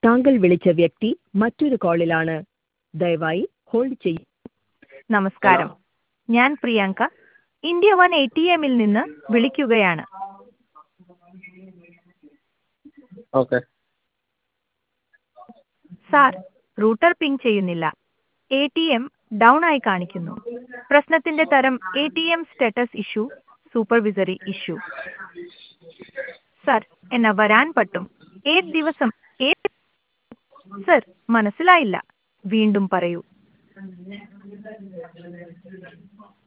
താങ്കൾ വിളിച്ച വ്യക്തി മറ്റൊരു കോളിലാണ് ദയവായി ഹോൾഡ് ചെയ്യൂ നമസ്കാരം ഞാൻ Priyanka India one A T എമ്മിൽ നിന്ന് വിളിക്കുകയാണ് ഓക്കെ സാർ റൂട്ടർ പിങ് ചെയ്യുന്നില്ല എ ടി എം ഡൗൺ ആയി കാണിക്കുന്നു പ്രശ്നത്തിന്റെ തരം A T M status issue supervisory issue sir എന്നെ വരാൻ പറ്റും ഏത് ദിവസം ഏത് സർ മനസ്സിലായില്ല വീണ്ടും പറയൂ